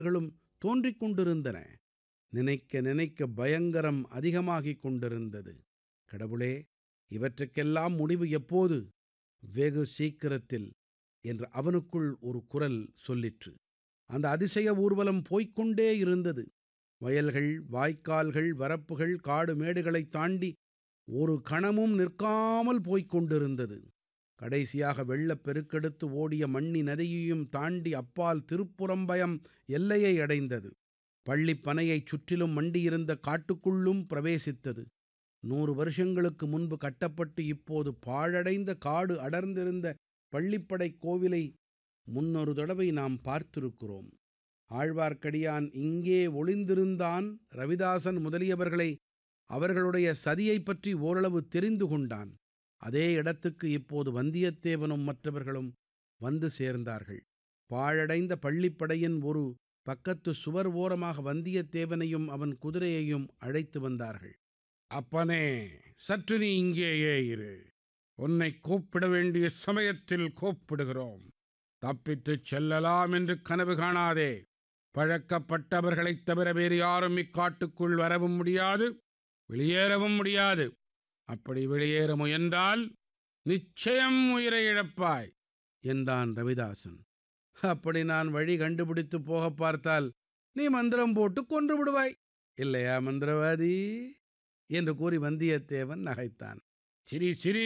களும் தோன்றிக் கொண்டிருந்தன நினைக்க நினைக்க பயங்கரம் அதிகமாகிக் கொண்டிருந்தது கடவுளே இவற்றுக்கெல்லாம் முடிவு எப்போது வெகு சீக்கிரத்தில் என்று அவனுக்குள் ஒரு குரல் சொல்லிற்று அந்த அதிசய ஊர்வலம் போய்க் கொண்டே இருந்தது வயல்கள் வாய்க்கால்கள் வரப்புகள் காடு மேடுகளைத் தாண்டி ஒரு கணமும் நிற்காமல் போய்க் கொண்டிருந்தது கடைசியாக வெள்ளப் பெருக்கெடுத்து ஓடிய மண்ணி நதியையும் தாண்டி அப்பால் திருப்புறம்பயம் எல்லையை அடைந்தது பள்ளிப் பனையைச் சுற்றிலும் மண்டியிருந்த காட்டுக்குள்ளும் பிரவேசித்தது நூறு வருஷங்களுக்கு முன்பு கட்டப்பட்டு இப்போது பாழடைந்த காடு அடர்ந்திருந்த பள்ளிப்படைக் கோவிலை முன்னொரு தடவை நாம் பார்த்திருக்கிறோம் ஆழ்வார்க்கடியான் இங்கே ஒளிந்திருந்தான் ரவிதாசன் முதலியவர்களை அவர்களுடைய சதியைப் பற்றி ஓரளவு தெரிந்து கொண்டான் அதே இடத்துக்கு இப்போது வந்தியத்தேவனும் மற்றவர்களும் வந்து சேர்ந்தார்கள் பாழடைந்த பள்ளிப்படையின் ஒரு பக்கத்து சுவர் ஓரமாக வந்தியத்தேவனையும் அவன் குதிரையையும் அழைத்து வந்தார்கள் அப்பனே சற்று நீ இங்கேயே இரு உன்னை கூப்பிட வேண்டிய சமயத்தில் கூப்பிடுகிறோம் தப்பித்துச் செல்லலாம் என்று கனவு காணாதே பழக்கப்பட்டவர்களைத் தவிர வேறு யாரும் இக்காட்டுக்குள் வரவும் முடியாது வெளியேறவும் முடியாது அப்படி வெளியேற முயன்றால் நிச்சயம் உயிரை இழப்பாய் என்றான் ரவிதாசன் அப்படி நான் வழி கண்டுபிடித்து போக பார்த்தால் நீ மந்திரம் போட்டு கொன்று விடுவாய் இல்லையா மந்திரவாதி என்று கூறி வந்தியத்தேவன் நகைத்தான் சிரி சிரி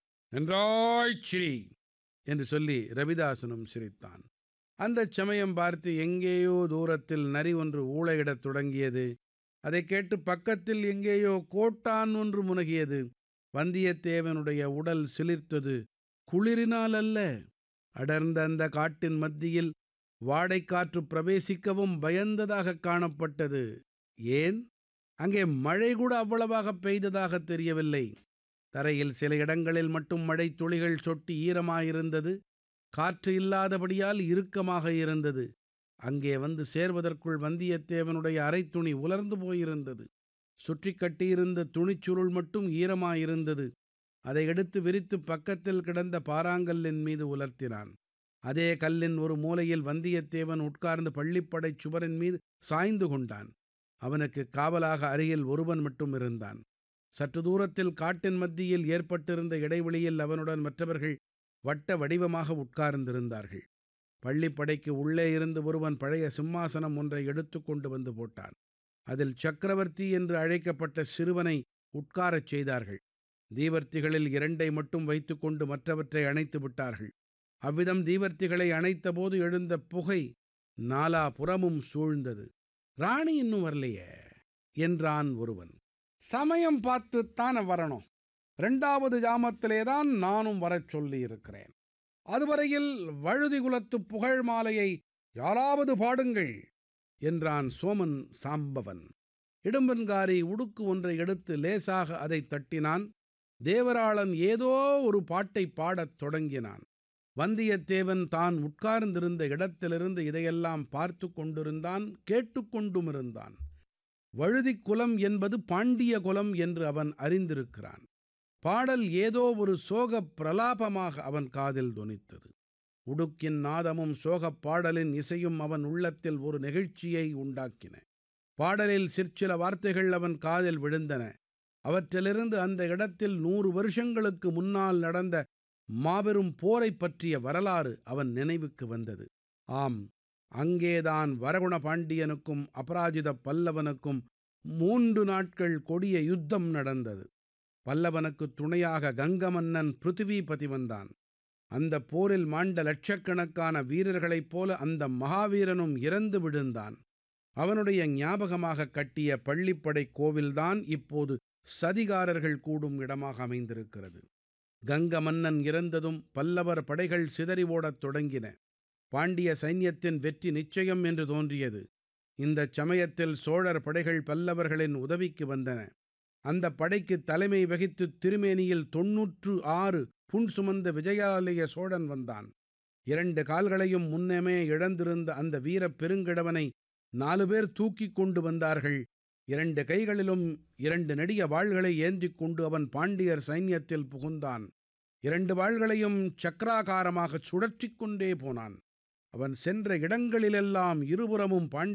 நன்றாய் சிரி என்று சொல்லி ரவிதாசனும் சிரித்தான் அந்தச் சமயம் பார்த்து எங்கேயோ தூரத்தில் நரி ஒன்று ஊளையிடத் தொடங்கியது அதைக் கேட்டு பக்கத்தில் எங்கேயோ கோட்டான் ஒன்று முனகியது வந்தியத்தேவனுடைய உடல் சிலிர்த்தது குளிரினால் அல்ல அடர்ந்த அந்த காட்டின் மத்தியில் வாடைக்காற்று பிரவேசிக்கவும் பயந்ததாக காணப்பட்டது ஏன் அங்கே மழை கூட அவ்வளவாக பெய்ததாக தெரியவில்லை தரையில் சில இடங்களில் மட்டும் மழை துளிகள் சொட்டி ஈரமாயிருந்தது காற்று இல்லாதபடியால் இறுக்கமாக இருந்தது அங்கே வந்து சேர்வதற்குள் வந்தியத்தேவனுடைய அரைத்துணி உலர்ந்து போயிருந்தது சுற்றி கட்டியிருந்த துணிச்சுருள் மட்டும் ஈரமாயிருந்தது அதை எடுத்து விரித்து பக்கத்தில் கிடந்த பாறாங்கல்லின் மீது உலர்த்தினான் அதே கல்லின் ஒரு மூலையில் வந்தியத்தேவன் உட்கார்ந்து பள்ளிப்படைச் சுவரின் மீது சாய்ந்து கொண்டான் அவனுக்கு காவலாக அருகில் ஒருவன் மட்டும் இருந்தான் சற்று தூரத்தில் காட்டின் மத்தியில் ஏற்பட்டிருந்த இடைவெளியில் அவனுடன் மற்றவர்கள் வட்ட வடிவமாக உட்கார்ந்திருந்தார்கள் பள்ளிப்படைக்கு உள்ளே இருந்து ஒருவன் பழைய சிம்மாசனம் ஒன்றை எடுத்து கொண்டு வந்து போட்டான் அதில் சக்கரவர்த்தி என்று அழைக்கப்பட்ட சிறுவனை உட்காரச் செய்தார்கள் தீவர்த்திகளில் இரண்டை மட்டும் வைத்துக்கொண்டு மற்றவற்றை அணைத்து விட்டார்கள் அவ்விதம் தீவர்த்திகளை அணைத்தபோது எழுந்த புகை நாலா புறமும் சூழ்ந்தது ராணி இன்னும் வரலையே என்றான் ஒருவன் சமயம் பார்த்துத்தான் வரணும் இரண்டாவது ஜாமத்திலே தான் நானும் வரச் சொல்லி இருக்கிறேன் அதுவரையில் வழுதி குலத்து புகழ் மாலையை யாராவது பாடுங்கள் என்றான் சோமன் சாம்பவன் இடும்பன்காரி உடுக்கு ஒன்றை எடுத்து லேசாக அதை தட்டினான் தேவராளன் ஏதோ ஒரு பாட்டை பாடத் தொடங்கினான் வந்தியத்தேவன் தான் உட்கார்ந்திருந்த இடத்திலிருந்து இதையெல்லாம் பார்த்து கொண்டிருந்தான் கேட்டுக்கொண்டும் இருந்தான் வழுதிக் குலம் என்பது பாண்டிய குலம் என்று அவன் அறிந்திருக்கிறான் பாடல் ஏதோ ஒரு சோகப் பிரலாபமாக அவன் காதில் தொனித்தது உடுக்கின் நாதமும் சோகப் பாடலின் இசையும் அவன் உள்ளத்தில் ஒரு நெகிழ்ச்சியை உண்டாக்கின பாடலில் சிற்சில வார்த்தைகள் அவன் காதில் விழுந்தன அவற்றிலிருந்து அந்த இடத்தில் நூறு வருஷங்களுக்கு முன்னால் நடந்த மாபெரும் போரைப் பற்றிய வரலாறு அவன் நினைவுக்கு வந்தது ஆம் அங்கேதான் வரகுண பாண்டியனுக்கும் அபராஜித பல்லவனுக்கும் மூன்று நாட்கள் கொடிய யுத்தம் நடந்தது பல்லவனுக்கு துணையாக கங்க மன்னன் பிருத்திவிபதி வந்தான் அந்த போரில் மாண்ட லட்சக்கணக்கான வீரர்களைப் போல அந்த மகாவீரனும் இறந்து விழுந்தான் அவனுடைய ஞாபகமாக கட்டிய பள்ளிப்படை கோவில்தான் இப்போது சதிகாரர்கள் கூடும் இடமாக அமைந்திருக்கிறது கங்க மன்னன் இறந்ததும் பல்லவர் படைகள் சிதறி ஓடத் தொடங்கின பாண்டிய சைன்யத்தின் வெற்றி நிச்சயம் என்று தோன்றியது இந்தச் சமயத்தில் சோழர் படைகள் பல்லவர்களின் உதவிக்கு வந்தன அந்த படைக்கு தலைமை வகித்து திருமேனியில் தொன்னூற்று ஆறு புண் சுமந்த விஜயாலய சோழன் வந்தான் இரண்டு கால்களையும் முன்னமே இழந்திருந்த அந்த வீரப் பெருங்கிழவனை நாலு பேர் தூக்கிக் கொண்டு வந்தார்கள் இரண்டு கைகளிலும் இரண்டு நெடிய வாள்களை ஏந்திக் கொண்டு அவன் பாண்டியர் சைன்யத்தில் புகுந்தான் இரண்டு வாள்களையும் சக்கராகாரமாகச் சுழற்றிக் கொண்டே போனான் அவன் சென்ற இடங்களிலெல்லாம் இருபுறமும் பாண்டிய